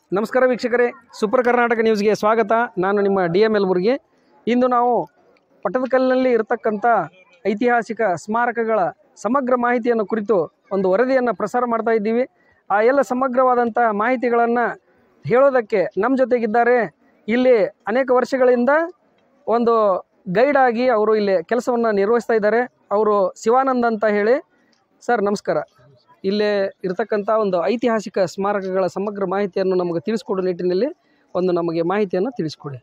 ನಮಸ್ಕಾರ ವೀಕ್ಷಕರೇ ಸೂಪರ್ ಕರ್ನಾಟಕ ನ್ಯೂಸ್ಗೆ ಸ್ವಾಗತ ನಾನು ನಿಮ್ಮ ಡಿ ಎಮ್ ಎಲ್ ಮುರುಗಿ ಇಂದು ನಾವು ಪಟ್ಟದಕಲ್ಲಿನಲ್ಲಿ ಇರತಕ್ಕಂಥ ಐತಿಹಾಸಿಕ ಸ್ಮಾರಕಗಳ ಸಮಗ್ರ ಮಾಹಿತಿಯನ್ನು ಕುರಿತು ಒಂದು ವರದಿಯನ್ನು ಪ್ರಸಾರ ಮಾಡ್ತಾ ಇದ್ದೀವಿ ಆ ಎಲ್ಲ ಸಮಗ್ರವಾದಂಥ ಮಾಹಿತಿಗಳನ್ನು ಹೇಳೋದಕ್ಕೆ ನಮ್ಮ ಜೊತೆಗಿದ್ದಾರೆ ಇಲ್ಲಿ ಅನೇಕ ವರ್ಷಗಳಿಂದ ಒಂದು ಗೈಡ್ ಆಗಿ ಅವರು ಇಲ್ಲಿ ಕೆಲಸವನ್ನು ನಿರ್ವಹಿಸ್ತಾ ಇದ್ದಾರೆ ಅವರು ಶಿವಾನಂದ್ ಅಂತ ಹೇಳಿ ಸರ್ ನಮಸ್ಕಾರ ಇಲ್ಲೇ ಇರತಕ್ಕಂಥ ಒಂದು ಐತಿಹಾಸಿಕ ಸ್ಮಾರಕಗಳ ಸಮಗ್ರ ಮಾಹಿತಿಯನ್ನು ನಮಗೆ ತಿಳಿಸ್ಕೊಡೋ ನಿಟ್ಟಿನಲ್ಲಿ ಒಂದು ನಮಗೆ ಮಾಹಿತಿಯನ್ನು ತಿಳಿಸ್ಕೊಡಿ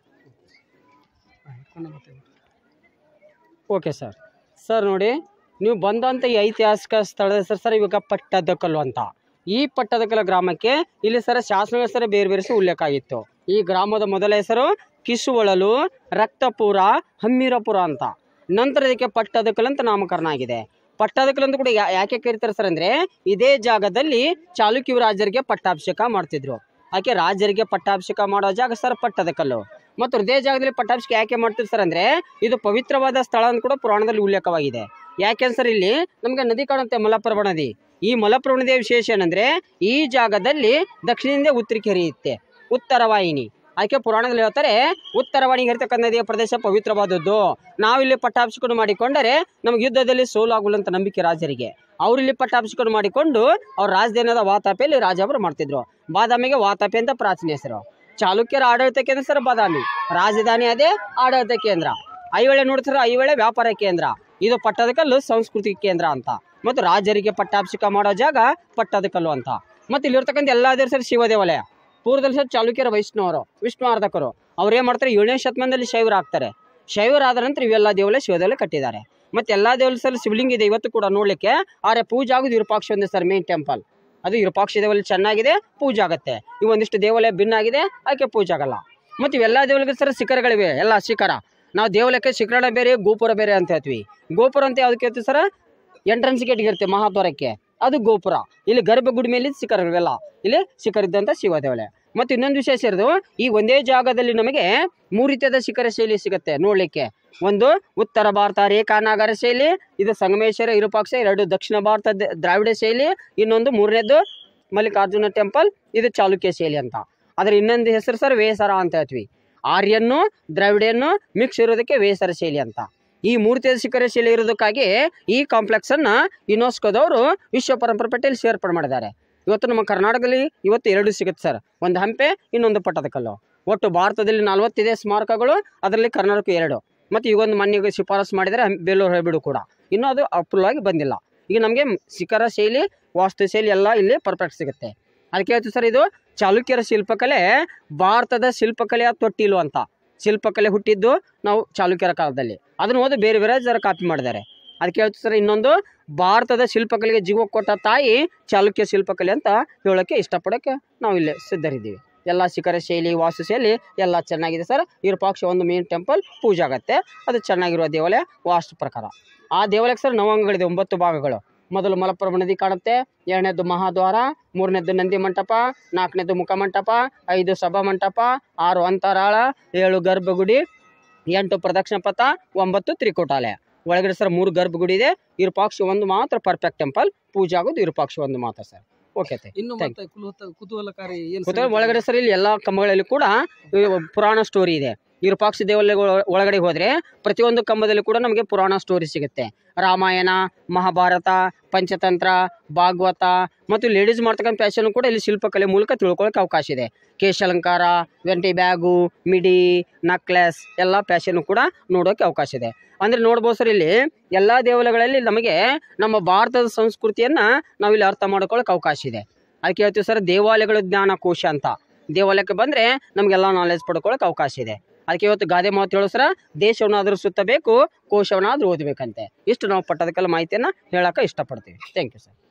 ಓಕೆ ಸರ್ ಸರ್ ನೋಡಿ ನೀವು ಬಂದಂಥ ಈ ಐತಿಹಾಸಿಕ ಸ್ಥಳದ ಹೆಸರು ಸರ್ ಇವಾಗ ಪಟ್ಟದಕಲ್ಲು ಅಂತ ಈ ಪಟ್ಟದಕಲ್ಲು ಗ್ರಾಮಕ್ಕೆ ಇಲ್ಲಿ ಸರ್ ಶಾಸನ ಹೆಸರು ಬೇರೆ ಬೇರೆ ಸಹ ಉಲ್ಲೇಖ ಆಗಿತ್ತು ಈ ಗ್ರಾಮದ ಮೊದಲ ಹೆಸರು ಕಿಸುವಳಲು ರಕ್ತಪುರ ಹಮ್ಮಿರಪುರ ಅಂತ ನಂತರ ಇದಕ್ಕೆ ಪಟ್ಟದಕಲ್ಲು ಅಂತ ನಾಮಕರಣ ಆಗಿದೆ ಪಟ್ಟದಕಲ್ಲು ಅಂತ ಕೂಡ ಯಾ- ಯಾಕೆ ಕರೀತಾರೆ ಸರ್ ಅಂದರೆ ಇದೇ ಜಾಗದಲ್ಲಿ ಚಾಲುಕ್ಯ ರಾಜರಿಗೆ ಪಟ್ಟಾಭಿಷೇಕ ಮಾಡ್ತಿದ್ರು ಆಕೆ ರಾಜರಿಗೆ ಪಟ್ಟಾಭಿಷೇಕ ಮಾಡೋ ಜಾಗ ಸರ್ ಪಟ್ಟದಕಲ್ಲು ಮತ್ತು ಇದೇ ಜಾಗದಲ್ಲಿ ಪಟ್ಟಾಭಿಷೇಕ ಯಾಕೆ ಮಾಡ್ತಿದ್ರು ಸರ್ ಅಂದರೆ ಇದು ಪವಿತ್ರವಾದ ಸ್ಥಳ ಅಂತ ಕೂಡ ಪುರಾಣದಲ್ಲಿ ಉಲ್ಲೇಖವಾಗಿದೆ ಯಾಕೆ ಸರ್ ಇಲ್ಲಿ ನಮಗೆ ನದಿ ಕಾಣುತ್ತೆ ಮಲಪ್ರಭಾ ನದಿ ಈ ಮಲಪ್ರಭಾ ನದಿಯ ವಿಶೇಷ ಏನಂದ್ರೆ ಈ ಜಾಗದಲ್ಲಿ ದಕ್ಷಿಣದಿಂದ ಉತ್ತರಕ್ಕೆ ಹರಿಯುತ್ತೆ ಉತ್ತರ ವಾಹಿನಿ ಅದಕ್ಕೆ ಪುರಾಣದಲ್ಲಿ ಹೇಳ್ತಾರೆ ಉತ್ತರ ವಾಹಿನಿಗೆ ಹರಿತಕ್ಕಂಥ ನದಿಯ ಪ್ರದೇಶ ಪವಿತ್ರವಾದದ್ದು ನಾವಿಲ್ಲಿ ಪಟ್ಟಾಭಿಷೇಕ ಮಾಡಿಕೊಂಡರೆ ನಮ್ಗೆ ಯುದ್ಧದಲ್ಲಿ ಸೋಲಾಗುಲ್ಲ ಅಂತ ನಂಬಿಕೆ ರಾಜರಿಗೆ ಅವರಿಲ್ಲಿ ಪಟ್ಟಾಭಿಷೇಕ ಮಾಡಿಕೊಂಡು ಅವ್ರ ರಾಜಧಾನಿಯಾದ ವಾತಾಪಿಯಲ್ಲಿ ರಾಜಾವರು ಮಾಡ್ತಿದ್ರು ಬಾದಾಮಿಗೆ ವಾತಾಪಿ ಅಂತ ಪ್ರಾಚೀನ ಹೆಸರು ಚಾಲುಕ್ಯರ ಆಡಳಿತ ಕೇಂದ್ರ ಸರ್ ಬಾದಾಮಿ ರಾಜಧಾನಿ ಅದೇ ಆಡಳಿತ ಕೇಂದ್ರ ಐವೇಳೆ ನೋಡ್ತಾರೆ ಐವೇಳೆ ವ್ಯಾಪಾರ ಕೇಂದ್ರ ಇದು ಪಟ್ಟದಕಲ್ಲು ಸಾಂಸ್ಕೃತಿಕ ಕೇಂದ್ರ ಅಂತ ಮತ್ತು ರಾಜರಿಗೆ ಪಟ್ಟಾಭಿಷೇಕ ಮಾಡೋ ಜಾಗ ಪಟ್ಟದಕಲ್ಲು ಅಂತ ಮತ್ತು ಇಲ್ಲಿರ್ತಕ್ಕಂಥ ಎಲ್ಲ ಸರ್ ಶಿವ ದೇವಾಲಯ ಪೂರ್ವದಲ್ಲಿ ಸರ್ ಚಾಲುಕ್ಯರ ವೈಷ್ಣವರು ವಿಷ್ಣು ಆರಾಧಕರು ಅವ್ರು ಏನು ಮಾಡ್ತಾರೆ ಏಳನೇ ಶತಮಾನದಲ್ಲಿ ಶೈವರು ಆಗ್ತಾರೆ ಶೈವರಾದ ನಂತರ ಇವೆಲ್ಲ ದೇವಾಲಯ ಶಿವ ದೇವಾಲಯ ಕಟ್ಟಿದ್ದಾರೆ ಮತ್ತು ಎಲ್ಲ ದೇವಾಲಯದಲ್ಲಿ ಶಿವಲಿಂಗ ಇದೆ ಇವತ್ತು ಕೂಡ ನೋಡಲಿಕ್ಕೆ ಆದರೆ ಪೂಜೆ ಆಗೋದು ವಿರೂಪಾಕ್ಷ ಒಂದೇ ಸರ್ ಮೇನ್ ಟೆಂಪಲ್ ಅದು ವಿರೂಪಾಕ್ಷ ದೇವಾಲಯ ಚೆನ್ನಾಗಿದೆ ಪೂಜೆ ಆಗುತ್ತೆ ಇವು ಒಂದಿಷ್ಟು ದೇವಾಲಯ ಭಿನ್ನ ಆಗಿದೆ ಅದಕ್ಕೆ ಪೂಜೆ ಆಗಲ್ಲ ಮತ್ತು ಇವೆಲ್ಲ ದೇವಾಲಯಕ್ಕೆ ಸರ್ ಶಿಖರಗಳಿವೆ ಎಲ್ಲ ಶಿಖರ ನಾವು ದೇವಾಲಯಕ್ಕೆ ಶಿಖರ ಬೇರೆ ಗೋಪುರ ಬೇರೆ ಅಂತ ಹೇಳ್ತೀವಿ ಗೋಪುರ ಅಂತ ಯಾವ್ದಕ್ಕೆ ಹೇಳ್ತೀವಿ ಸರ್ ಎಂಟ್ರೆನ್ಸ್ ಗೇಟ್ಗೆ ಇರುತ್ತೆ ಮಹಾದ್ವಾರಕ್ಕೆ ಅದು ಗೋಪುರ ಇಲ್ಲಿ ಗರ್ಭಗುಡಿ ಮೇಲೆ ಶಿಖರಗಳಿವೆಲ್ಲ ಇಲ್ಲಿ ಶಿಖರ ಇದ್ದಂಥ ಶಿವ ದೇವಾಲಯ ಮತ್ತು ಇನ್ನೊಂದು ವಿಶೇಷ ಇರೋದು ಈ ಒಂದೇ ಜಾಗದಲ್ಲಿ ನಮಗೆ ಮೂರು ರೀತಿಯಾದ ಶಿಖರ ಶೈಲಿ ಸಿಗುತ್ತೆ ನೋಡಲಿಕ್ಕೆ ಒಂದು ಉತ್ತರ ಭಾರತ ರೇಖಾನಾಗರ ಶೈಲಿ ಇದು ಸಂಗಮೇಶ್ವರ ವಿರೂಪಾಕ್ಷ ಎರಡು ದಕ್ಷಿಣ ಭಾರತ ದ- ದ್ರಾವಿಡ ಶೈಲಿ ಇನ್ನೊಂದು ಮೂರನೇದು ಮಲ್ಲಿಕಾರ್ಜುನ ಟೆಂಪಲ್ ಇದು ಚಾಲುಕ್ಯ ಶೈಲಿ ಅಂತ ಅದರ ಇನ್ನೊಂದು ಹೆಸರು ಸರ್ ವೇಸರ ಅಂತ ಹೇಳ್ತೀವಿ ಆರ್ಯನ್ನು ದ್ರಾವಿಡಿಯನ್ನು ಮಿಕ್ಸ್ ಇರೋದಕ್ಕೆ ವೇಸರ ಶೈಲಿ ಅಂತ ಈ ಮೂರ್ತಿಯ ಶಿಖರ ಶೈಲಿ ಇರೋದಕ್ಕಾಗಿ ಈ ಕಾಂಪ್ಲೆಕ್ಸ್ ಅನ್ನ ಯುನೆಸ್ಕೋದವರು ವಿಶ್ವ ಪರಂಪರೆ ಪಟ್ಟಿಯಲ್ಲಿ ಸೇರ್ಪಡೆ ಮಾಡಿದ್ದಾರೆ ಇವತ್ತು ನಮ್ಮ ಕರ್ನಾಟಕದಲ್ಲಿ ಇವತ್ತು ಎರಡು ಸಿಗುತ್ತೆ ಸರ್ ಒಂದು ಹಂಪೆ ಇನ್ನೊಂದು ಪಟ್ಟದಕಲ್ಲು ಒಟ್ಟು ಭಾರತದಲ್ಲಿ ನಲವತ್ತಿದೆ ಸ್ಮಾರಕಗಳು ಅದರಲ್ಲಿ ಕರ್ನಾಟಕ ಎರಡು ಮತ್ತು ಈಗ ಒಂದು ಮನೆಗೆ ಶಿಫಾರಸು ಮಾಡಿದರೆ ಹಂ- ಬೇಲೂರು ಹಳೆಬೀಡು ಕೂಡ ಇನ್ನೂ ಅದು ಅಪ್ರೂವ್ ಆಗಿ ಬಂದಿಲ್ಲ ಈಗ ನಮಗೆ ಶಿಖರ ಶೈಲಿ ವಾಸ್ತು ಶೈಲಿ ಎಲ್ಲ ಇಲ್ಲಿ ಪರ್ಫೆಕ್ಟ್ ಸಿಗುತ್ತೆ ಅದಕ್ಕೆ ಹೇಳ್ತೀವಿ ಸರ್ ಇದು ಚಾಲುಕ್ಯರ ಶಿಲ್ಪಕಲೆ ಭಾರತದ ಶಿಲ್ಪಕಲೆಯ ತೊಟ್ಟಿಲು ಅಂತ ಶಿಲ್ಪಕಲೆ ಹುಟ್ಟಿದ್ದು ನಾವು ಚಾಲುಕ್ಯರ ಕಾಲದಲ್ಲಿ ಅದನ್ನು ಓದಿ ಬೇರೆ ಬೇರೆ ಜರ ಕಾಪಿ ಮಾಡಿದ್ದಾರೆ ಅದಕ್ಕೆ ಹೇಳ್ತೀವಿ ಸರ್ ಇನ್ನೊಂದು ಭಾರತದ ಶಿಲ್ಪಕಲೆಗೆ ಜೀವ ಕೊಟ್ಟ ತಾಯಿ ಚಾಲುಕ್ಯ ಶಿಲ್ಪಕಲೆ ಅಂತ ಹೇಳೋಕ್ಕೆ ಇಷ್ಟಪಡೋಕ್ಕೆ ನಾವು ಇಲ್ಲಿ ಸಿದ್ಧರಿದ್ದೀವಿ ಎಲ್ಲ ಶಿಖರ ಶೈಲಿ ವಾಸ್ತು ಶೈಲಿ ಎಲ್ಲ ಚೆನ್ನಾಗಿದೆ ಸರ್ ವಿರೂಪಾಕ್ಷ ಒಂದು ಮೇನ್ ಟೆಂಪಲ್ ಪೂಜೆ ಆಗುತ್ತೆ ಅದು ಚೆನ್ನಾಗಿರುವ ದೇವಾಲಯ ವಾಸ್ತು ಪ್ರಕಾರ ಆ ದೇವಾಲಯಕ್ಕೆ ಸರ್ ನವಂಗಗಳಿದೆ ಒಂಬತ್ತು ಭಾಗಗಳು ಮೊದಲು ಮಲಪ್ರಭಾ ನದಿ ಕಾಣುತ್ತೆ ಎರಡನೇದು ಮಹಾದ್ವಾರ ಮೂರನೇದು ನಂದಿ ಮಂಟಪ ನಾಲ್ಕನೇದು ಮುಖಮಂಟಪ ಐದು ಸಭಾ ಮಂಟಪ ಆರು ಅಂತರಾಳ ಏಳು ಗರ್ಭಗುಡಿ ಎಂಟು ಪ್ರದಕ್ಷಿಣ ಪಥ ಒಂಬತ್ತು ತ್ರಿಕೂಟಾಲಯ ಒಳಗಡೆ ಸರ್ ಮೂರು ಗರ್ಭಗುಡಿ ಇದೆ ವಿರೂಪಾಕ್ಷ ಒಂದು ಮಾತ್ರ ಪರ್ಫೆಕ್ಟ್ ಟೆಂಪಲ್ ಪೂಜೆ ಆಗೋದು ವಿರೂಪಾಕ್ಷ ಒಂದು ಮಾತ್ರ ಸರ್ ಓಕೆ ಇನ್ನು Thank ಮತ್ತೆ ಕುಲೂಹಲ ಕುತೂಹಲಕಾರಿ ಏನು ಕೂತ್ರೆ ಒಳಗಡೆ ಸರ್ ಇಲ್ಲಿ ಎಲ್ಲ ಕಂಬಗಳಲ್ಲಿ ಕೂಡ ಇವು ಪುರಾಣ ಸ್ಟೋರಿ ಇದೆ ವಿರೂಪಾಕ್ಷ ದೇವಾಲಯಗಳ ಒಳಗಡೆ ಹೋದ್ರೆ ಪ್ರತಿಯೊಂದು ಕಂಬದಲ್ಲಿ ಕೂಡ ನಮಗೆ ಪುರಾಣ ಸ್ಟೋರಿ ಸಿಗುತ್ತೆ ರಾಮಾಯಣ ಮಹಾಭಾರತ ಪಂಚತಂತ್ರ ಭಾಗವತ ಮತ್ತು ಲೇಡೀಸ್ ಮಾಡ್ತಕ್ಕಂಥ ಫ್ಯಾಷನ್ ಕೂಡ ಇಲ್ಲಿ ಶಿಲ್ಪಕಲೆ ಮೂಲಕ ತಿಳ್ಕೊಳ್ಳೋಕೆ ಅವಕಾಶ ಇದೆ ಕೇಶಾಲಂಕಾರ ವೆಂಟಿ ಬ್ಯಾಗು ಮಿಡಿ ನಕ್ಲೆಸ್ ಎಲ್ಲ ಫ್ಯಾಷನ್ ಕೂಡ ನೋಡೋಕೆ ಅವಕಾಶ ಇದೆ ಅಂದರೆ ನೋಡ್ಬೋದು ಸರ್ ಇಲ್ಲಿ ಎಲ್ಲ ದೇವಾಲಯಗಳಲ್ಲಿ ನಮಗೆ ನಮ್ಮ ಭಾರತದ ಸಂಸ್ಕೃತಿಯನ್ನು ನಾವಿಲ್ಲಿ ಅರ್ಥ ಮಾಡ್ಕೊಳ್ಳೋಕೆ ಅವಕಾಶ ಇದೆ ಅದಕ್ಕೆ ಹೇಳ್ತೀವಿ ಸರ್ ದೇವಾಲಯಗಳ ಜ್ಞಾನ ಕೋಶ ಅಂತ ದೇವಾಲಯಕ್ಕೆ ಬಂದರೆ ನಮಗೆಲ್ಲ ನಾಲೆಜ್ ಪಡ್ಕೊಳ್ಳೋಕೆ ಅವಕಾಶ ಇದೆ ಅದಕ್ಕೆ ಇವತ್ತು ಗಾದೆ ಮಾತು ಹೇಳೋ ಸರ ದೇಶವನ್ನಾದರೂ ಸುತ್ತಬೇಕು ಕೋಶವನ್ನಾದರೂ ಓದಬೇಕಂತೆ ಇಷ್ಟು ನಾವು ಪಟ್ಟದಕ್ಕೆಲ್ಲ ಮಾಹಿತಿಯನ್ನು ಹೇಳೋಕೆ ಇಷ್ಟಪಡ್ತೀವಿ ಥ್ಯಾಂಕ್ ಯು ಸರ್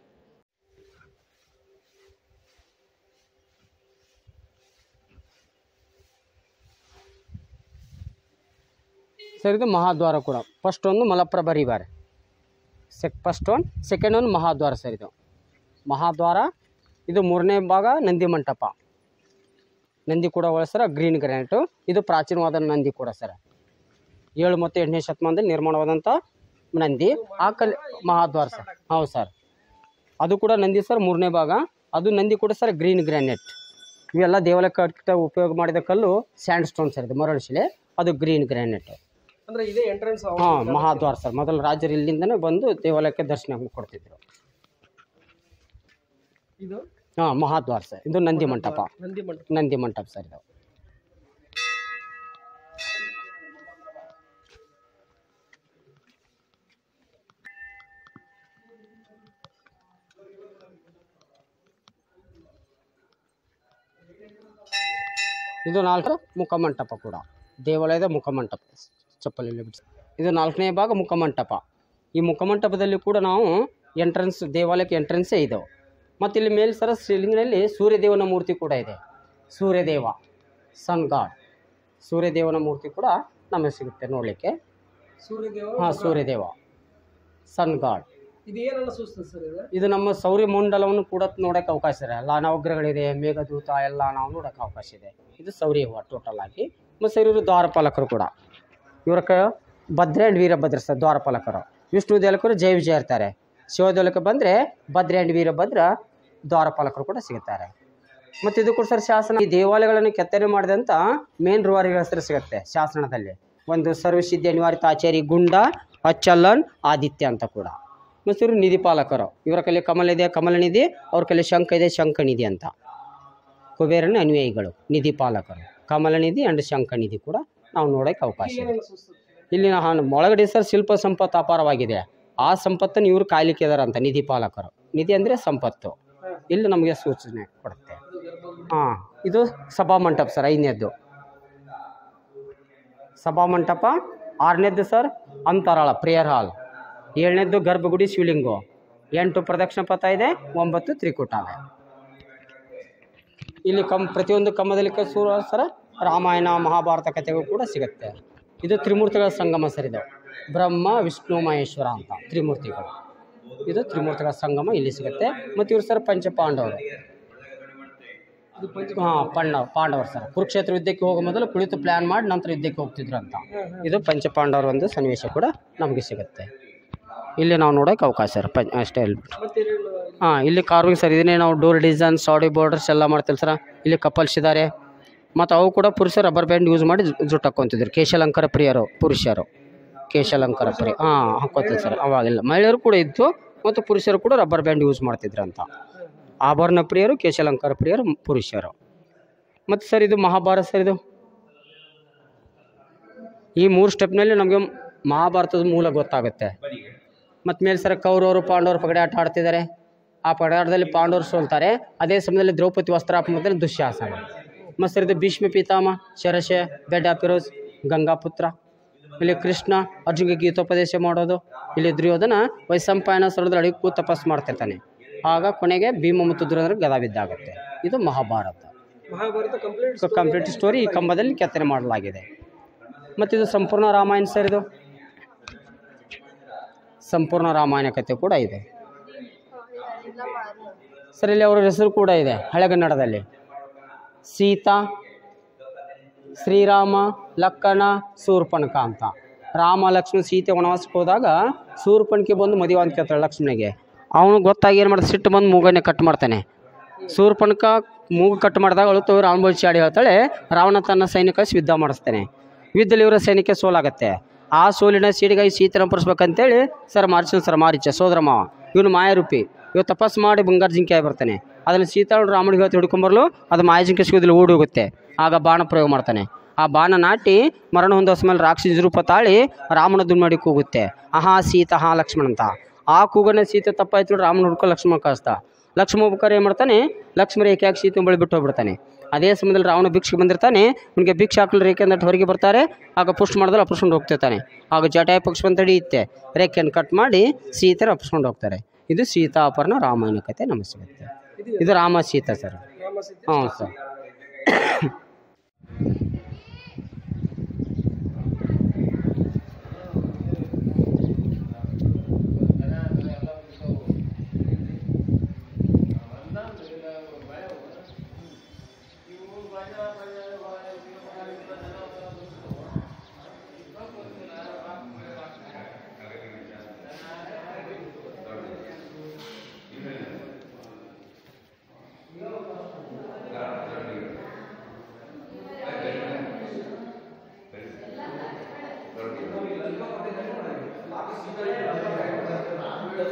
ಸರ್ ಇದು ಮಹಾದ್ವಾರ ಕೂಡ ಫಸ್ಟ್ ಒಂದು ಮಲಪ್ರಭಾ ರಿವರ್ ಸೆಕ್ ಫಸ್ಟ್ ಒನ್ ಸೆಕೆಂಡ್ ಒಂದು ಮಹಾದ್ವಾರ ಸರ್ ಇದು ಮಹಾದ್ವಾರ ಇದು ಮೂರನೇ ಭಾಗ ನಂದಿ ಮಂಟಪ ನಂದಿ ಕೂಡ ಒಳ ಸರ ಗ್ರೀನ್ ಗ್ರಾನೈಟು ಇದು ಪ್ರಾಚೀನವಾದ ನಂದಿ ಕೂಡ ಸರ್ ಏಳು ಮತ್ತು ಎಂಟನೇ ಶತಮಾನದಲ್ಲಿ ನಿರ್ಮಾಣವಾದಂಥ ನಂದಿ ಆ ಕಲ್ ಮಹಾದ್ವಾರ ಸರ್ ಹೌದು ಸರ್ ಅದು ಕೂಡ ನಂದಿ ಸರ್ ಮೂರನೇ ಭಾಗ ಅದು ನಂದಿ ಕೂಡ ಸರ್ ಗ್ರೀನ್ ಗ್ರಾನೈಟ್ ಇವೆಲ್ಲ ದೇವಾಲಯ ಕಟ್ಟ ಉಪಯೋಗ ಮಾಡಿದ ಕಲ್ಲು ಸ್ಯಾಂಡ್ ಸ್ಟೋನ್ ಸರ್ ಇದು ಮರಳು ಶಿಲೆ ಅದು ಗ್ರೀನ್ ಗ್ರಾನೈಟ್ ಅಂದ್ರೆ ಇದೇ ಎಂಟ್ರೆನ್ಸ್ ಹಾಂ ಮಹಾದ್ವಾರ ಸರ್ ಮೊದಲು ರಾಜರು ಇಲ್ಲಿಂದನೇ ಬಂದು ದೇವಾಲಯಕ್ಕೆ ದರ್ಶನ ಕೊಡ್ತಿದ್ರು ಇದು ಹಾಂ ಮಹಾದ್ವಾರ ಸರ್ ಇದು ನಂದಿ ಮಂಟಪ ನಂದಿ ಮಂಟಪ ನಂದಿ ಮಂಟಪ ಸರ್ ಇದು ಇದು ನಾಲ್ಕು ಮುಖಮಂಟಪ ಕೂಡ ದೇವಾಲಯದ ಮುಖಮಂಟಪ ಚಪ್ಪಲಿಯಲ್ಲಿ ಬಿಡಿಸಿ ಇದು ನಾಲ್ಕನೇ ಭಾಗ ಮುಖಮಂಟಪ ಈ ಮುಖಮಂಟಪದಲ್ಲಿ ಕೂಡ ನಾವು ಎಂಟ್ರೆನ್ಸ್ ದೇವಾಲಯಕ್ಕೆ ಎಂಟ್ರೆನ್ಸೇ ಇದೆ ಮತ್ತು ಇಲ್ಲಿ ಮೇಲ್ ಸರ ಶ್ರೀಲಿಂಗನಲ್ಲಿ ಸೂರ್ಯದೇವನ ಮೂರ್ತಿ ಕೂಡ ಇದೆ ಸೂರ್ಯದೇವ ಸನ್ ಗಾಡ್ ಸೂರ್ಯದೇವನ ಮೂರ್ತಿ ಕೂಡ ನಮಗೆ ಸಿಗುತ್ತೆ ನೋಡಲಿಕ್ಕೆ ಸೂರ್ಯದೇವ ಹಾಂ ಸೂರ್ಯದೇವ ಸನ್ ಗಾಡ್ ಇದು ಏನನ್ನ ಸೂಚಿಸ್ತದೆ ಸರ್ ಇದು ಇದು ನಮ್ಮ ಸೌರ್ಯಮಂಡಲವನ್ನು ಕೂಡ ನೋಡೋಕೆ ಅವಕಾಶ ಇದೆ ಎಲ್ಲ ನವಗ್ರಹಗಳಿದೆ ಮೇಘದೂತ ಎಲ್ಲ ನಾವು ನೋಡೋಕೆ ಅವಕಾಶ ಇದೆ ಇದು ಸೌರ್ಯ ಹೂವು ಟೋಟಲ್ ಆಗಿ ಮತ್ತು ಸರ್ ಇವರು ದ್ವಾರಪಾಲಕರು ಕೂಡ ಇವರ ಕ ಭದ್ರ ಆ್ಯಂಡ್ ವೀರಭದ್ರ ಸರ್ ದ್ವಾರಪಾಲಕರು ವಿಷ್ಣು ದೇವಲಕರು ಜಯ ವಿಜಯ ಇರ್ತಾರೆ ಶಿವ ದೇವಲಕ್ಕೆ ಬಂದರೆ ಭದ್ರ ಆ್ಯಂಡ್ ವೀರಭದ್ರ ದ್ವಾರಪಾಲಕರು ಕೂಡ ಸಿಗುತ್ತಾರೆ ಮತ್ತು ಇದು ಕೂಡ ಸರ್ ಶಾಸನ ಈ ದೇವಾಲಯಗಳನ್ನು ಕೆತ್ತನೆ ಮಾಡಿದಂಥ ಮೇನ್ ರೂವಾರಿಗಳ ಹೆಸರು ಸಿಗುತ್ತೆ ಶಾಸನದಲ್ಲಿ ಒಂದು ಸರ್ವಸಿದ್ಧ ನಿವಾರಿತ ಆಚಾರಿ ಗುಂಡ ಅಚ್ಚಲ್ಲನ್ ಆದಿತ್ಯ ಅಂತ ಕೂಡ ಮತ್ತು ಇವರು ನಿಧಿ ಪಾಲಕರು ಇವರ ಕೈಲಿ ಕಮಲ ಇದೆ ಕಮಲ ನಿಧಿ ಅವ್ರ ಕೈಲಿ ಶಂಖ ಇದೆ ಶಂಖ ನಿಧಿ ಅಂತ ಕುಬೇರನ ಅನ್ವಯಿಗಳು ನಿಧಿ ಪಾಲಕರು ಕಮಲ ನಿಧಿ ಆ್ಯಂಡ್ ಶಂಖ ನಿಧಿ ಕೂಡ ನಾವು ನೋಡೋಕೆ ಅವಕಾಶ ಇದೆ ಏನನ್ನ ಸೂಚಿಸ್ತದೆ ಇಲ್ಲಿ ನಾವು ಒಳಗಡೆ ಸರ್ ಶಿಲ್ಪ ಸಂಪತ್ತು ಅಪಾರವಾಗಿದೆ ಆ ಸಂಪತ್ತನ್ನು ಇವರು ಕಾಯ್ಲಿಕ್ಕೆ ಇದಾರಂತ ನಿಧಿ ಪಾಲಕರು ನಿಧಿ ಅಂದರೆ ಸಂಪತ್ತು ಇಲ್ಲಿ ನಮಗೆ ಸೂಚನೆ ಕೊಡುತ್ತೆ ಹಾಂ ಇದು ಸಭಾ ಮಂಟಪ ಸರ್ ಐದನೇದ್ದು ಸಭಾ ಮಂಟಪ ಆರನೇದ್ದು ಸರ್ ಅಂತರಾಳ ಪ್ರೇಯರ್ ಹಾಲ್ ಏಳನೇದ್ದು ಗರ್ಭಗುಡಿ ಶಿವಲಿಂಗು ಎಂಟು ಪ್ರದಕ್ಷಿಣ ಪಥ ಇದೆ ಒಂಬತ್ತು ತ್ರಿಕೂಟ ಇದೆ ಇಲ್ಲಿ ಕಮ್ ಪ್ರತಿಯೊಂದು ಕಮ್ಮದಲ್ಲಿ ಕ- ಸೂರ ಸರ ರಾಮಾಯಣ ಮಹಾಭಾರತ ಕಥೆಗಳು ಕೂಡ ಸಿಗುತ್ತೆ ಇದು ತ್ರಿಮೂರ್ತಿಗಳ ಸಂಗಮ ಸರ್ ಇದು ಬ್ರಹ್ಮ ವಿಷ್ಣು ಮಹೇಶ್ವರ ಅಂತ ತ್ರಿಮೂರ್ತಿಗಳು ಇದು ತ್ರಿಮೂರ್ತಿಗಳ ಸಂಗಮ ಇಲ್ಲಿ ಸಿಗುತ್ತೆ ಮತ್ತು ಇವರು ಸರ್ ಪಂಚಪಾಂಡವರು ಇದು ಪಂಚ ಹಾಂ ಪಾಂಡವ ಪಾಂಡವರು ಸರ್ ಕುರುಕ್ಷೇತ್ರ ಯುದ್ಧಕ್ಕೆ ಹೋಗೋ ಮೊದಲು ಕುಳಿತು ಪ್ಲ್ಯಾನ್ ಮಾಡಿ ನಂತರ ಯುದ್ಧಕ್ಕೆ ಹೋಗ್ತಿದ್ರು ಅಂತ ಇದು ಪಂಚಪಾಂಡವರ ಒಂದು ಸನ್ನಿವೇಶ ಕೂಡ ನಮಗೆ ಸಿಗುತ್ತೆ ಇಲ್ಲಿ ನಾವು ನೋಡೋಕೆ ಅವಕಾಶ ಸರ್ ಪಂಚ ಅಷ್ಟೇ ಹೇಳ್ಬಿಟ್ಟು ಮತ್ತೆ ಏನೇನು ಹಾಂ ಇಲ್ಲಿ ಕಾರ್ವಿಂಗ್ ಸರ್ ಇದನ್ನೇ ನಾವು ಡೋರ್ ಡಿಸೈನ್ ಸಾಡಿ ಬಾರ್ಡರ್ಸ್ ಎಲ್ಲ ಮಾಡ್ತೀವಿ ಸರ್ ಇಲ್ಲಿ ಕಪಲ್ಸ್ ಇದ್ದಾರೆ ಮತ್ತು ಅವು ಕೂಡ ಪುರುಷರು ರಬ್ಬರ್ ಬ್ಯಾಂಡ್ ಯೂಸ್ ಮಾಡಿ ಜು- ಜುಟ್ಟು ಹಾಕ್ಕೊಂತಿದ್ರು ಕೇಶಾಲಂಕಾರ ಪ್ರಿಯರು ಪುರುಷರು ಕೇಶಾಲಂಕಾರ ಪ್ರಿಯ ಹಾಂ ಹಾಕ್ಕೋತಿದ್ರು ಸರ್ ಅವಾಗೆಲ್ಲ ಮಹಿಳೆಯರು ಕೂಡ ಇದ್ದು ಮತ್ತು ಪುರುಷರು ಕೂಡ ರಬ್ಬರ್ ಬ್ಯಾಂಡ್ ಯೂಸ್ ಮಾಡ್ತಿದ್ರು ಅಂತ ಆಭರಣ ಪ್ರಿಯರು ಕೇಶಾಲಂಕಾರ ಪ್ರಿಯರು ಮ್- ಪುರುಷರು ಮತ್ತು ಸರ್ ಇದು ಮಹಾಭಾರತ ಸರ್ ಇದು ಈ ಮೂರು ಸ್ಟೆಪ್ನಲ್ಲಿ ನಮಗೆ ಮಹಾಭಾರತದ ಮೂಲ ಗೊತ್ತಾಗುತ್ತೆ ಮತ್ತು ಮೇಲೆ ಸರ ಕೌರವರು ಪಾಂಡವರು ಪಗಡೆ ಆಟ ಆಡ್ತಿದ್ದಾರೆ ಆ ಪಗಡಾಟದಲ್ಲಿ ಪಾಂಡವರು ಸೋಲ್ತಾರೆ ಅದೇ ಸಮಯದಲ್ಲಿ ದ್ರೌಪದಿ ವಸ್ತ್ರಾಪಣದಲ್ಲಿ ದುಶ್ಯಾಸನ ಮತ್ತು ಸರ್ ಇದು ಭೀಷ್ಮ ಪಿತಾಮ ಶರಶೆ ಬೆಡ್ಡ ಫಿರೋಜ್ ಗಂಗಾಪುತ್ರ ಇಲ್ಲಿ ಕೃಷ್ಣ ಅರ್ಜುನ್ಗೆ ಗೀತೋಪದೇಶ ಮಾಡೋದು ಇಲ್ಲಿ ದುರ್ಯೋಧನ ವೈಸಂಪಾಯನ ಸರದಲ್ಲಿ ಅಡಿಗೆ ಕೂತ್ ತಪಸ್ ಮಾಡ್ತಿರ್ತಾನೆ ಆಗ ಕೊನೆಗೆ ಭೀಮ ಮತ್ತು ದುರ್ಯೋಧನ ಗದಾ ಬಿದ್ದಾಗುತ್ತೆ ಇದು Mahabharata Mahabharata complete complete story ಈ ಕಂಬದಲ್ಲಿ ಕೆತ್ತನೆ ಮಾಡಲಾಗಿದೆ ಮತ್ತು ಇದು ಸಂಪೂರ್ಣ ರಾಮಾಯಣ ಸರ್ ಇದು ಸಂಪೂರ್ಣ ರಾಮಾಯಣ ಕಥೆ ಕೂಡ ಇದೆ ಸರ್ ಇಲ್ಲಿ ಅವರ ಹೆಸರು ಕೂಡ ಇದೆ ಹಳೆಗನ್ನಡದಲ್ಲಿ ಸೀತಾ ಶ್ರೀರಾಮ ಲಕ್ಕಣ ಶೂರ್ಪಣಕ ಅಂತ ರಾಮ ಲಕ್ಷ್ಮಣ ಸೀತೆ ವನವಾಸಕ್ಕೆ ಹೋದಾಗ ಶೂರ್ಪಣಿಕೆ ಬಂದು ಮದುವೆ ಅಂತ ಕೇಳ್ತಾಳೆ ಲಕ್ಷ್ಮಣಿಗೆ ಅವನು ಗೊತ್ತಾಗಿ ಏನು ಮಾಡ್ತಾನೆ ಸಿಟ್ಟು ಬಂದು ಮೂಗನ್ನೇ ಕಟ್ ಮಾಡ್ತಾನೆ ಶೂರ್ಪಣಕ ಮೂಗು ಕಟ್ ಮಾಡಿದಾಗ ಅಳುತ್ತವರು ರಾವಣ ಚಾಡಿ ಹೇಳ್ತಾಳೆ ರಾವಣ ತನ್ನ ಸೈನಿಕ ಕಳಿಸಿ ಯುದ್ಧ ಮಾಡಿಸ್ತಾನೆ ಯುದ್ಧದಲ್ಲಿ ಇವರ ಸೈನಿಕ ಸೋಲಾಗತ್ತೆ ಆ ಸೋಲಿನ ಸೀಡಿಗಾಗಿ ಸೀತನ ಪಡಿಸ್ಬೇಕಂತೇಳಿ ಸರ್ ಮಾರ್ಚನ್ ಸರ್ ಮಾರಿಚ ಸೋದರ ಮಾವ ಇವನು ಮಾಯಾರೂಪಿ ಇವ್ ತಪಸ್ ಮಾಡಿ ಬಂಗಾರ ಜಿಂಕೆ ಆಗಿ ಬರ್ತಾನೆ ಅದನ್ನು ಸೀತಾಳು ರಾಮನಿಗೆ ಹೇಳ್ತು ಹಿಡ್ಕೊಂಬರ್ಲು ಅದು ಮಾಯ ಜಿಂಕೆ ಸಿಗೋದಿಲ್ಲ ಓಡಿ ಹೋಗುತ್ತೆ ಆಗ ಬಾಣ ಪ್ರಯೋಗ ಮಾಡ್ತಾನೆ ಆ ಬಾಣ ನಾಟಿ ಮರಣ ಹೊಂದೋಸ್ ಮೇಲೆ ರಾಕ್ಷಸ ರೂಪ ತಾಳಿ ರಾಮನ ದುಮ್ಮಡಿ ಕೂಗುತ್ತೆ ಆಹಾ ಸೀತಾ ಹಾ ಲಕ್ಷ್ಮಣ ಅಂತ ಆ ಕೂಗನ್ನ ಸೀತೆ ತಪ್ಪಾಯ್ತು ರಾಮನ ಹುಡ್ಕೊ ಲಕ್ಷ್ಮಣ ಕಳಿಸ್ದ ಲಕ್ಷ್ಮಣ ಉಪಕಾರ ಏನು ಮಾಡ್ತಾನೆ ಲಕ್ಷ್ಮ ರೇಖೆಯಾಗಿ ಸೀತೆ ಬಳಿ ಬಿಟ್ಟು ಹೋಗ್ಬಿಡ್ತಾನೆ ಅದೇ ಸಮಯದಲ್ಲಿ ರಾವಣ ಭಿಕ್ಷೆ ಬಂದಿರ್ತಾನೆ ಅವನಿಗೆ ಭಿಕ್ಷೆ ಹಾಕಲು ರೇಖೆ ಅಂತ ಹೊರಗೆ ಬರ್ತಾರೆ ಆಗ ಪುಷ್ಟ್ ಮಾಡಿದ್ರೆ ಅಪ್ಪಿಸ್ಕೊಂಡು ಹೋಗ್ತಿರ್ತಾನೆ ಆಗ ಜಟಾಯ ಪಕ್ಷ ಬಂದು ತಡೆಯುತ್ತೆ ರೇಖೆಯನ್ನು ಕಟ್ ಮಾಡಿ ಸೀತೆ ಅಪ್ಪಿಸ್ಕೊಂಡು ಹೋಗ್ತಾರೆ ಇದು ಸೀತಾ ಅಪರ್ಣ ರಾಮಾಯಣ ಕಥೆ ನಮಗೆ ಸಿಗುತ್ತೆ ಇದು ರಾಮ ಸೀತಾ ಸರ್ ರಾಮ ಸೀತೆ ಹ್ಞೂ ಸರ್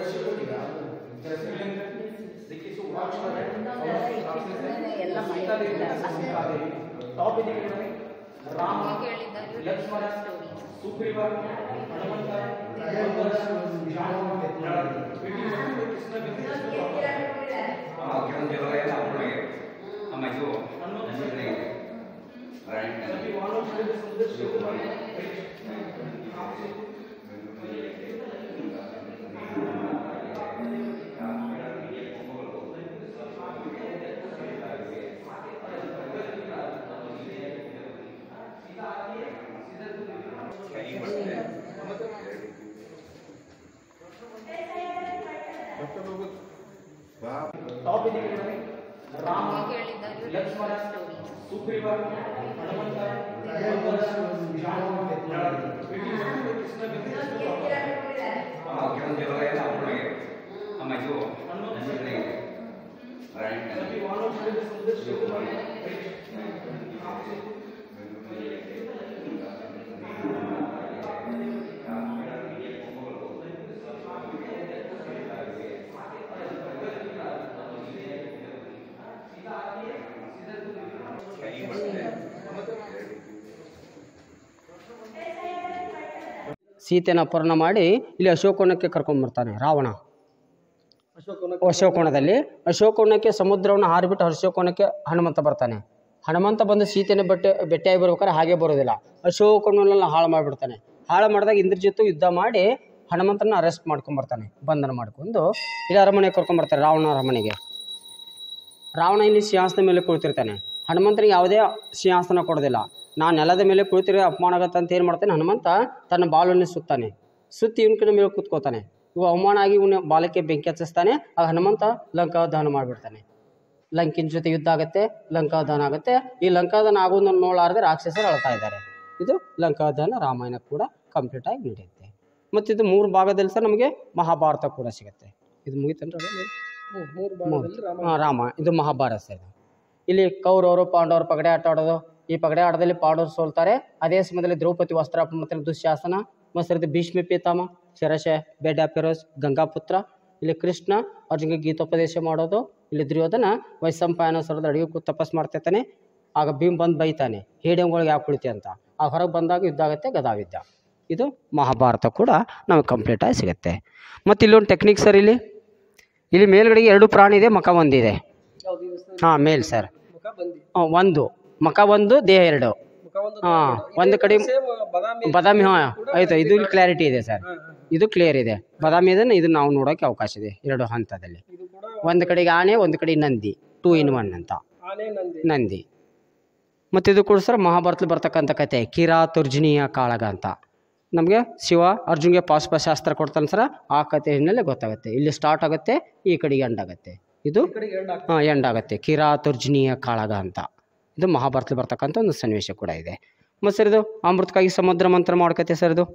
ಎಲ್ಲ ಮಾಡಿರ್ತಾರೆ ಸೀತೆನ ಅಪಹರಣ ಮಾಡಿ ಇಲ್ಲಿ ಅಶೋಕವನಕ್ಕೆ ಕರ್ಕೊಂಡ್ಬರ್ತಾನೆ ರಾವಣ ಅಶೋಕನ ಅಶೋಕವನದಲ್ಲಿ ಅಶೋಕವನಕ್ಕೆ ಸಮುದ್ರವನ್ನು ಹಾರಿಬಿಟ್ಟು ಅಶೋಕವನಕ್ಕೆ ಹನುಮಂತ ಬರ್ತಾನೆ ಹನುಮಂತ ಬಂದು ಸೀತೆನ ಬೆಟ್ಟ ಭೇಟಿಯಾಗಿ ಬರ್ಬೇಕಾದ್ರೆ ಹಾಗೆ ಬರೋದಿಲ್ಲ ಅಶೋಕವನ್ನೆಲ್ಲ ಹಾಳು ಮಾಡಿಬಿಡ್ತಾನೆ ಹಾಳು ಮಾಡಿದಾಗ ಇಂದ್ರಜಿತ್ತು ಯುದ್ಧ ಮಾಡಿ ಹನುಮಂತನ ಅರೆಸ್ಟ್ ಮಾಡ್ಕೊಂಬರ್ತಾನೆ ಬಂಧನ ಮಾಡ್ಕೊಂಡು ಇಲ್ಲಿ ಅರಮನೆಗೆ ಕರ್ಕೊಂಬರ್ತಾರೆ ರಾವಣ ಅರಮನೆಗೆ ರಾವಣ ಇಲ್ಲಿ ಸಿಂಹಾಸನದ ಮೇಲೆ ಕುಳಿತಿರ್ತಾನೆ ಹನುಮಂತನಿಗೆ ಯಾವುದೇ ಸಿಂಹಾಸನ ಕೊಡೋದಿಲ್ಲ ನಾನು ನೆಲದ ಮೇಲೆ ಕುಳಿತಿರೋ ಅಪಮಾನ ಆಗತ್ತೆ ಅಂತ ಏನು ಮಾಡ್ತಾನೆ ಹನುಮಂತ ತನ್ನ ಬಾಲನ್ನು ಸುತ್ತಾನೆ ಸುತ್ತಿ ಇವನ ಕಡೆ ಮೇಲೆ ಕೂತ್ಕೋತಾನೆ ಇವ ಅವಮಾನ ಆಗಿ ಇವನ ಬಾಲಕ್ಕೆ ಬೆಂಕಿ ಹಚ್ಚಿಸ್ತಾನೆ ಆಗ ಹನುಮಂತ ಲಂಕಾ ದಹನ ಮಾಡಿಬಿಡ್ತಾನೆ ಲಂಕಿನ ಜೊತೆ ಯುದ್ಧ ಆಗುತ್ತೆ ಲಂಕಾ ದಹನ ಆಗುತ್ತೆ ಈ ಲಂಕಾ ದಹನ ಆಗೋದನ್ನು ನೋಡಲಾರದೆ ರಾಕ್ಷಸರು ಅಳ್ತಾ ಇದ್ದಾರೆ ಇದು ಲಂಕಾ ದಹನ ರಾಮಾಯಣ ಕೂಡ ಕಂಪ್ಲೀಟ್ ಆಗಿ ನಡೆಯುತ್ತೆ ಮತ್ತು ಇದು ಮೂರು ಭಾಗದಲ್ಲಿ ಸಹ ನಮಗೆ ಮಹಾಭಾರತ ಕೂಡ ಸಿಗುತ್ತೆ ಇದು ಮುಗಿತಂದ್ರೆ ಹ್ಮ್, ಮೂರು ಭಾಗದಲ್ಲಿ ರಾಮ ಹಾಂ ರಾಮ ಇದು ಮಹಾಭಾರತ ಇದು ಇಲ್ಲಿ ಕೌರವರು ಪಾಂಡವರು ಪಗಡೆ ಆಟ ಆಡೋದು ಈ ಪಗಡೆ ಆಟದಲ್ಲಿ ಪಾಂಡವರು ಸೋಲ್ತಾರೆ ಅದೇ ಸಮಯದಲ್ಲಿ ದ್ರೌಪದಿ ವಸ್ತ್ರಾಪ ಮತ್ತು ದುಶ್ಯಾಸನ ಮತ್ತು ಭೀಷ್ಮ ಪೀತಾಮ ಶರಶ ಬೇಡ ಫಿರೋಜ್ ಗಂಗಾಪುತ್ರ ಇಲ್ಲಿ ಕೃಷ್ಣ ಅರ್ಜುನ್ಗೆ ಗೀತೋಪದೇಶ ಮಾಡೋದು ಇಲ್ಲಿ ದುರ್ಯೋಧನ ವೈಸಂಪಾಯನ ಸ್ವರದ ಅಡಿಗೆ ಕೂತ್ ತಪಸ್ ಮಾಡ್ತಿರ್ತಾನೆ ಆಗ ಭೀಮ್ ಬಂದು ಬೈತಾನೆ ಹೇಡಿಯಂಗಳಿಗೆ ಯಾಕೆ ಕುಳಿತಿ ಅಂತ ಆ ಹೊರಗೆ ಬಂದಾಗ ಯುದ್ಧ ಆಗುತ್ತೆ ಗದಾವಿದ್ಯ ಇದು ಮಹಾಭಾರತ ಕೂಡ ನಮಗೆ ಕಂಪ್ಲೀಟಾಗಿ ಸಿಗುತ್ತೆ ಮತ್ತು ಇಲ್ಲೊಂದು ಟೆಕ್ನಿಕ್ ಸರ್ ಇಲ್ಲಿ ಇಲ್ಲಿ ಮೇಲ್ಗಡೆಗೆ ಎರಡು ಪ್ರಾಣಿ ಇದೆ ಮಕ ಒಂದಿದೆ ಯಾವ್ದು ಇದು ಸರ್? ಹಾಂ ಮೇಲ್ ಸರ್ ಮುಖ ಬಂದಿ ಆ, ಒಂದು ಮಕ ಒಂದು ದೇಹ ಎರಡು ಮುಖ ಒಂದು ಹಾಂ ಒಂದು ಕಡೆ ಸೇಮ್ ಬಾದಾಮಿ ಬಾದಾಮಿ ಹಾಂ ಆಯ್ತು ಇದು ಕ್ಲಾರಿಟಿ ಇದೆ ಸರ್ ಹಾ, ಹಾ. ಇದು ಕ್ಲಿಯರ್ ಇದೆ ಬಾದಾಮಿ ಇದನ್ನು ಇದು ನಾವು ನೋಡೋಕ್ಕೆ ಅವಕಾಶ ಇದೆ ಎರಡು ಹಂತದಲ್ಲಿ ಇದು ಕೂಡ ಒಂದು ಕಡೆಗೆ ಆನೆ ಒಂದು ಕಡೆ ನಂದಿ ಟೂ ಇನ್ ಒನ್ ಅಂತ ಆನೆ ನಂದಿ ನಂದಿ ಮತ್ತು ಇದು ಕೂಡ ಸರ್ ಮಹಾಭಾರತದಲ್ಲಿ ಬರ್ತಕ್ಕಂಥ ಕತೆ ಕಿರಾತುರ್ಜುನಿಯ ಕಾಳಗ ಅಂತ ನಮಗೆ ಶಿವ ಅರ್ಜುನ್ಗೆ ಪಾಶುಪಶಾಸ್ತ್ರ ಕೊಡ್ತಾನೆ ಸರ ಆ ಕತೆ ಹಿನ್ನೆಲೆ ಗೊತ್ತಾಗುತ್ತೆ ಇಲ್ಲಿ ಸ್ಟಾರ್ಟ್ ಆಗುತ್ತೆ ಈ ಕಡೆಗೆ ಎಂಡ್ ಆಗುತ್ತೆ ಇದು ಈ ಕಡೆಗೆ ಎರಡು ಹಾಕ್ತಾರೆ. ಹಾಂ ಎಂಡ್ ಆಗುತ್ತೆ ಕಿರಾತುರ್ಜುನಿಯ ಕಾಳಗ ಅಂತ ಇದು ಮಹಾಭಾರತದಲ್ಲಿ ಬರ್ತಕ್ಕಂಥ ಒಂದು ಸನ್ನಿವೇಶ ಕೂಡ ಇದೆ ಮತ್ತು ಸರ್ ಇದು ಅಮೃತಕ್ಕಾಗಿ ಸಮುದ್ರ ಮಂತ್ರ ಮಾಡ್ಕತ್ತೆ ಸರ್ ಇದು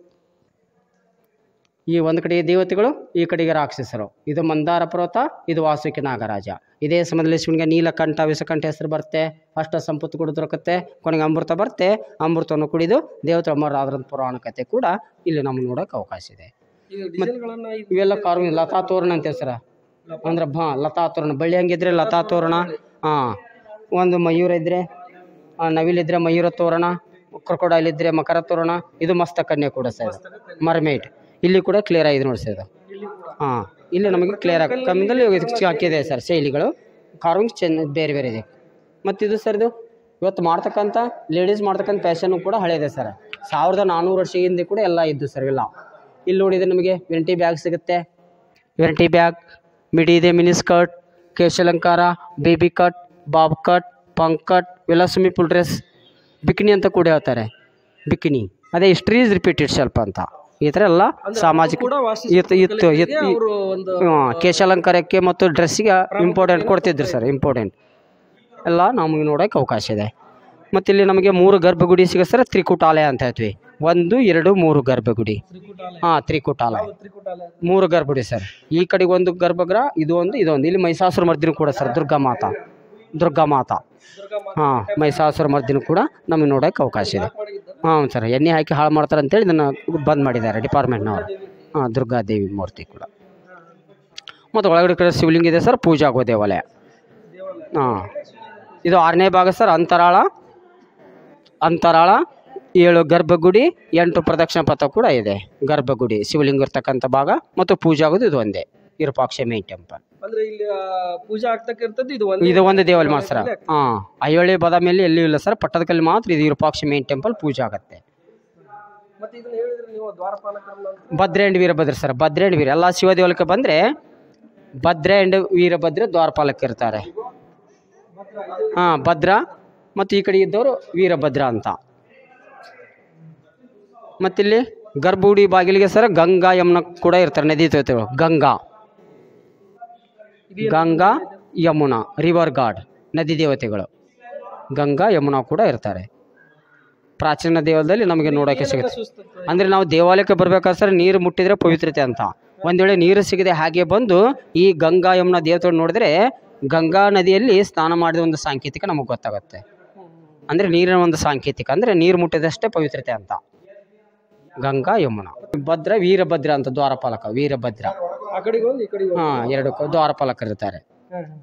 ಈ ಒಂದು ಕಡೆಗೆ ದೇವತೆಗಳು ಈ ಕಡೆಗೆ ರಾಕ್ಷಸರು ಇದು ಮಂದಾರ ಪರ್ವತ ಇದು ವಾಸುಕಿ ನಾಗರಾಜ ಇದೇ ಸಮಯದಲ್ಲಿ ಶಿವನಿಗೆ ನೀಲಕಂಠ ವಿಷಕಂಠ ಹೆಸರು ಬರುತ್ತೆ ಅಷ್ಟ ಸಂಪತ್ತು ಕೂಡ ದೊರಕುತ್ತೆ ಕೊನೆಗೆ ಅಮೃತ ಬರುತ್ತೆ ಅಮೃತವನ್ನು ಕುಡಿದು ದೇವತೆ ಅಮರಾದ್ರ ಪುರಾಣ ಕತೆ ಕೂಡ ಇಲ್ಲಿ ನಮ್ಗೆ ನೋಡೋಕೆ ಅವಕಾಶ ಇದೆ ಇದು ಡಿಸೈನ್ಗಳನ್ನ ಇದು ಇವೆಲ್ಲ ಕಾರ್ವಿಂಗ್ ಲತಾ ತೋರಣ ಅಂತ ಸರ ಅಂದ್ರೆ ಹಾ ಲತಾ ತೋರಣ ಬಳ್ಳಿ ಹಂಗಿದ್ರೆ ಲತಾ ತೋರಣ ಹಾಂ ಒಂದು ಮಯೂರ ಇದ್ದರೆ ನವಿಲಿದ್ರೆ ಮಯೂರ ತೋರಣ ಕ್ರೊಕೊಡೈಲ್ ಇದ್ದರೆ ಮಕರ ತೋರಣ ಇದು ಮಸ್ತ ಕನ್ಯೆ ಕೂಡ ಸರ್ ಮರ್ಮೇಡ್ ಇಲ್ಲಿ ಕೂಡ ಕ್ಲಿಯರ್ ಆಗಿದೆ ನೋಡಿ ಸರ್ ಇದು ಇಲ್ಲಿ ಕೂಡ ಹಾಂ ಇಲ್ಲಿ ನಮಗೆ ಕ್ಲಿಯರ್ ಆಗಿ ಕಮ್ಮಿದಲ್ಲಿ ಹಾಕಿದೆ ಸರ್ ಶೈಲಿಗಳು ಕಾರ್ವಿಂಗ್ಸ್ ಚೆನ್ನ ಬೇರೆ ಬೇರೆ ಇದೆ ಮತ್ತು ಇದು ಸರ್ ಇದು ಇವತ್ತು ಮಾಡ್ತಕ್ಕಂಥ ಲೇಡೀಸ್ ಮಾಡ್ತಕ್ಕಂಥ ಫ್ಯಾಷನ್ನು ಕೂಡ ಹಳೆಯದೆ ಸರ್ ಸಾವಿರದ ನಾನ್ನೂರು ವರ್ಷ ಹಿಂದೆ ಕೂಡ ಎಲ್ಲ ಇದ್ದು ಸರ್ ಎಲ್ಲ ಇಲ್ಲಿ ನೋಡಿದರೆ ನಮಗೆ ವೆಂಟಿ ಬ್ಯಾಗ್ ಸಿಗುತ್ತೆ ವೆಂಟಿ ಬ್ಯಾಗ್ ಮಿಡಿ ಇದೆ ಮಿನಿ ಸ್ಕರ್ಟ್ ಕೇಶಲಂಕಾರ baby cut bob cut punk cut ಇವೆಲ್ಲ ಸ್ವಿಮ್ಮಿಂಗ್ ಪೂಲ್ ಡ್ರೆಸ್ ಬಿಕಿನಿ ಅಂತ ಕೂಡ ಹೇಳ್ತಾರೆ ಬಿಕಿನಿ ಅದೇ ಹಿಸ್ಟ್ರಿ ಇಸ್ ರಿಪೀಟೆಡ್ ಸ್ವಲ್ಪ ಅಂತ ಈ ಥರ ಎಲ್ಲ ಸಾಮಾಜಿಕ ಕೂಡ ವಾಸ್ತು ಇತ್ತು ಇತ್ತು ಇತ್ತು ಅವರು ಒಂದು ಹಾಂ ಕೇಶಾಲಂಕಾರಕ್ಕೆ ಮತ್ತು ಡ್ರೆಸ್ಸಿಗೆ ಇಂಪಾರ್ಟೆಂಟ್ ಕೊಡ್ತಿದ್ರು ಸರ್ ಇಂಪಾರ್ಟೆಂಟ್ ಎಲ್ಲ ನಮಗೆ ನೋಡೋಕೆ ಅವಕಾಶ ಇದೆ ಮತ್ತು ಇಲ್ಲಿ ನಮಗೆ ಮೂರು ಗರ್ಭಗುಡಿ ಸಿಗುತ್ತೆ ಸರ್ ತ್ರಿಕೂಟಾಲಯ ಅಂತ ಹೇಳ್ತೀವಿ ಒಂದು ಎರಡು ಮೂರು ಗರ್ಭಗುಡಿ ತ್ರಿಕೂಟಾಲಯ ಹಾಂ ತ್ರಿಕೂಟಾಲಯ ತ್ರಿಕೂಟಾಲಯ ಮೂರು ಗರ್ಭಗುಡಿ ಸರ್ ಈ ಕಡೆಗೆ ಒಂದು ಗರ್ಭಗೃಹ ಇದು ಒಂದು ಇದೊಂದು ಇಲ್ಲಿ ಮೈಸಾಸುರ ಮರ್ದಿನ ಕೂಡ ಸರ್ ದುರ್ಗಾ ಮಾತಾ ದುರ್ಗಾ ಮಾತಾ ದುರ್ಗಾ ಮಾತೆ ಹಾಂ ಮೈಸಾಸುರ ಮರ್ದಿನ ಕೂಡ ನಮಗೆ ನೋಡೋಕೆ ಅವಕಾಶ ಇದೆ ಮಾಡಿದ್ದಾರೆ ಹಾಂ ಸರ್ ಎಣ್ಣೆ ಹಾಕಿ ಹಾಳು ಮಾಡ್ತಾರೆ ಅಂತೇಳಿ ಇದನ್ನು ಬಂದ್ ಮಾಡಿದ್ದಾರೆ ಡಿಪಾರ್ಟ್ಮೆಂಟ್ನವರು ಹಾಂ ದುರ್ಗಾದೇವಿ ಮೂರ್ತಿ ಕೂಡ ಮತ್ತು ಒಳಗಡೆ ಕಡೆ ಶಿವಲಿಂಗ ಇದೆ ಸರ್ ಪೂಜಾ ಆಗೋ ದೇವಾಲಯ ಹಾಂ ಇದು ಆರನೇ ಭಾಗ ಸರ್ ಅಂತರಾಳ ಅಂತರಾಳ ಏಳು ಗರ್ಭಗುಡಿ ಎಂಟು ಪ್ರದಕ್ಷಿಣ ಪಥ ಕೂಡ ಇದೆ ಗರ್ಭಗುಡಿ ಶಿವಲಿಂಗ ಇರ್ತಕ್ಕಂಥ ಭಾಗ ಮತ್ತು ಪೂಜೆ ಆಗೋದು ಇದು ಒಂದೇ ವಿರೂಪಾಕ್ಷ ಮೇನ್ ಟೆಂಪಲ್ ಅಂದ್ರೆ ಇಲ್ಲಿ ಆ, ಪೂಜಾ ಆಗ್ತಕ್ಕಿರ್ತದ್ದು ಇದು ಒಂದು ಇದು ಒಂದು ದೇವಾಲಯ ಮಾತ್ರ ಸರ್ ಹಾಂ ಐಹೊಳೆ ಬದಾಮಿಯಲ್ಲಿ ಎಲ್ಲಿಯೂ ಇಲ್ಲ ಸರ್ ಪಟ್ಟದಕಲ್ಲಿ ಮಾತ್ರ ಇದು ವಿರೂಪಾಕ್ಷ ಮೇನ್ ಟೆಂಪಲ್ ಪೂಜೆ ಆಗುತ್ತೆ ಮತ್ತೆ ಇದನ್ನ ಹೇಳಿದ್ರೆ ನೀವು ದ್ವಾರಪಾಲಕರನ್ನ ಅಂತ Bhadra and Veerabhadra sir Bhadra and Veera ಎಲ್ಲ ಶಿವ ದೇವಾಲಯಕ್ಕೆ ಬಂದರೆ ಭದ್ರ ಆ್ಯಂಡ್ ವೀರಭದ್ರ ದ್ವಾರಪಾಲಕ ಇರ್ತಾರೆ ಹಾಂ ಭದ್ರ ಮತ್ತು ಈ ಕಡೆ ಇದ್ದವರು ವೀರಭದ್ರ ಅಂತ ಮತ್ತಿಲ್ಲಿ ಗರ್ಭಗುಡಿ ಬಾಗಿಲಿಗೆ ಸರ್ ಗಂಗಾ ಯಮುನ ಕೂಡ ಇರ್ತಾರೆ ನದಿ ತೋತೇವೆ ಗಂಗಾ ಗಂಗಾ ಯಮುನಾ ರಿವರ್ ಗಾಡ್ ನದಿ ದೇವತೆಗಳು ಗಂಗಾ ಯಮುನಾ ಕೂಡ ಇರ್ತಾರೆ ಪ್ರಾಚೀನ ದೇವಾಲಯದಲ್ಲಿ ನಮಗೆ ನೋಡೋಕ್ಕೆ ಸಿಗುತ್ತೆ ಸುಸ್ತಕ್ಕೆ ಅಂದರೆ ನಾವು ದೇವಾಲಯಕ್ಕೆ ಬರ್ಬೇಕಾದ್ರೆ ಸರ್ ನೀರು ಮುಟ್ಟಿದ್ರೆ ಪವಿತ್ರತೆ ಅಂತ ಒಂದು ವೇಳೆ ನೀರು ಸಿಗದೆ ಹಾಗೆ ಬಂದು ಈ ಗಂಗಾ ಯಮುನಾ ದೇವತೆ ನೋಡಿದ್ರೆ ಗಂಗಾ ನದಿಯಲ್ಲಿ ಸ್ನಾನ ಮಾಡಿದ ಒಂದು ಸಾಂಕೇತಿಕ ನಮಗೆ ಗೊತ್ತಾಗುತ್ತೆ ಅಂದರೆ ನೀರಿನ ಒಂದು ಸಾಂಕೇತಿಕ ಅಂದರೆ ನೀರು ಮುಟ್ಟಿದಷ್ಟೇ ಪವಿತ್ರತೆ ಅಂತ ಗಂಗಾ ಯಮುನಾ ಭದ್ರ ವೀರಭದ್ರ ಅಂತ ದ್ವಾರಪಾಲಕ ವೀರಭದ್ರ ಆ ಕಡೆಗೆ ಒಂದು ಈ ಕಡೆಗೆ ಒಂದು. ಹಾಂ ಎರಡು ಕ- ದ್ವಾರಪಾಲಕರು ಇರ್ತಾರೆ ಹ್ಮ್, ಹ್ಮ್.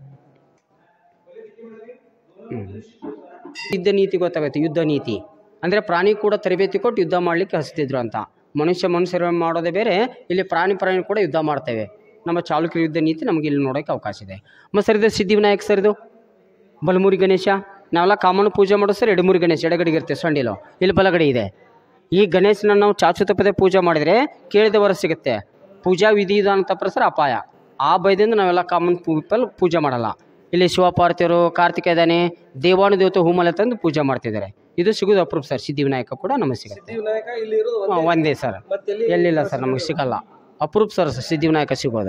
ಹ್ಮ್. ಯುದ್ಧ ನೀತಿ ಗೊತ್ತಾಗುತ್ತೆ ಯುದ್ಧ ನೀತಿ ಅಂದರೆ ಪ್ರಾಣಿ ಕೂಡ ತರಬೇತಿ ಕೊಟ್ಟು ಯುದ್ಧ ಮಾಡಲಿಕ್ಕೆ ಹಚ್ತಿದ್ರು ಅಂತ ಮನುಷ್ಯ ಮನುಷ್ಯರು ಮಾಡೋದೇ ಬೇರೆ ಇಲ್ಲಿ ಪ್ರಾಣಿ ಪ್ರಾಣಿ ಕೂಡ ಯುದ್ಧ ಮಾಡ್ತೇವೆ ನಮ್ಮ ಚಾಲುಕ್ಯ ಯುದ್ಧ ನೀತಿ ನಮಗೆ ಇಲ್ಲಿ ನೋಡೋಕ್ಕೆ ಅವಕಾಶ ಇದೆ ಮತ್ತು ಸರ್ ಇದು ಸಿದ್ಧಿವಿನಾಯಕ್ ಸರ್ ಇದು ಬಲಮುರಿ ಗಣೇಶ ನಾವೆಲ್ಲ ಕಾಮನ್ ಪೂಜೆ ಮಾಡೋ ಸರ್ ಎಡಮುರಿ ಗಣೇಶ ಎಡಗಡೆಗೆ ಇರ್ತೇವೆ ಸೊಂಡಿಲು ಇಲ್ಲಿ ಬಲಗಡೆ ಇದೆ ಈ ಗಣೇಶನ ನಾವು ಚಾಚು ತಪ್ಪದೆ ಪೂಜೆ ಮಾಡಿದರೆ ಕೇಳಿದ ವರ ಸಿಗುತ್ತೆ ಪೂಜಾ ವಿಧಿ ವಿಧಾನ ತಪ್ಪರೆ ಸರ್ ಅಪಾಯ ಆ ಭಯದಿಂದ ನಾವೆಲ್ಲ ಕಾಮನ್ ಪೀಪಲ್ ಪೂಜೆ ಮಾಡಲ್ಲ ಇಲ್ಲಿ ಶಿವಪಾರ್ತಿಯರು ಕಾರ್ತಿಕ ಇದ್ದಾನೆ ದೇವಾನು ದೇವತೆ ಹೂಮಲೆ ತಂದು ಪೂಜೆ ಮಾಡ್ತಿದ್ದಾರೆ ಇದು ಸಿಗೋದು ಅಪ್ರೂಪ್ ಸರ್ ಸಿದ್ಧಿವಿನಾಯಕ ಕೂಡ ನಮಗೆ ಸಿಗುತ್ತೆ ಸಿದ್ಧಿವಿನಾಯಕ ಇಲ್ಲಿ ಇರೋದು ಹಾಂ ಒಂದೇ. ಒಂದೇ ಸರ್ ಮತ್ತೆ ಎಲ್ಲಿ ಎಲ್ಲಿಲ್ಲ ಸರ್ ನಮಗೆ ಸಿಗಲ್ಲ ಅಪ್ರೂಪ್ ಸರ್ ಸಿದ್ಧಿವಿನಾಯಕ ಸಿಗೋದು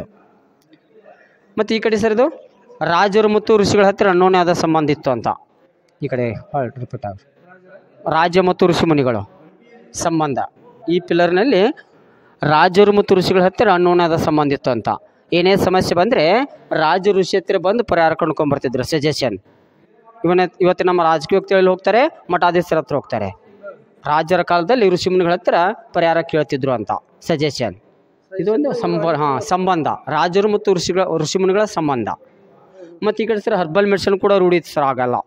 ಮತ್ತು ಈ ಕಡೆ ಸರ್ ಇದು ರಾಜರು ಮತ್ತು ಋಷಿಗಳ ಹತ್ತಿರ ಅನ್ಯೋನ್ಯವಾದ ಸಂಬಂಧ ಇತ್ತು ಅಂತ ಈ ಕಡೆ ರಿಪೀಟ್ ಆಗ ರಾಜ ಮತ್ತು ಋಷಿಮುನಿಗಳು ಸಂಬಂಧ ಈ ಪಿಲ್ಲರ್ನಲ್ಲಿ ರಾಜರು ಮತ್ತು ಋಷಿಗಳ ಹತ್ತಿರ ಅನ್ಯೋನ್ಯದ ಸಂಬಂಧ ಇತ್ತು ಅಂತ ಏನೇ ಸಮಸ್ಯೆ ಬಂದರೆ ರಾಜ ಋಷಿ ಹತ್ತಿರ ಬಂದು ಪರಿಹಾರ ಕಂಡ್ಕೊಂಡ್ಬರ್ತಿದ್ರು ಸಜೆಷನ್ ಇವನ ಇವತ್ತು ನಮ್ಮ ರಾಜಕೀಯ ವ್ಯಕ್ತಿಗಳಲ್ಲಿ ಹೋಗ್ತಾರೆ ಮಠಾಧೀಶರ ಹತ್ರ ಹೋಗ್ತಾರೆ ರಾಜರ ಕಾಲದಲ್ಲಿ ಋಷಿಮುನಿಗಳ ಹತ್ರ ಪರಿಹಾರ ಕೇಳ್ತಿದ್ರು ಅಂತ ಸಜೆಷನ್ ಇದೊಂದು ಸಂಬ ಹಾಂ ಸಂಬಂಧ ರಾಜರು ಮತ್ತು ಋಷಿಗಳ ಋಷಿಮುನಿಗಳ ಸಂಬಂಧ ಮತ್ತು ಈ ಕಡೆ ಸರ್ ಹರ್ಬಲ್ ಮೆಡಿಸಿನ್ ಕೂಡ ರೂಢಿ ಇತ್ತು ಸರ್ ಆಗಲ್ಲ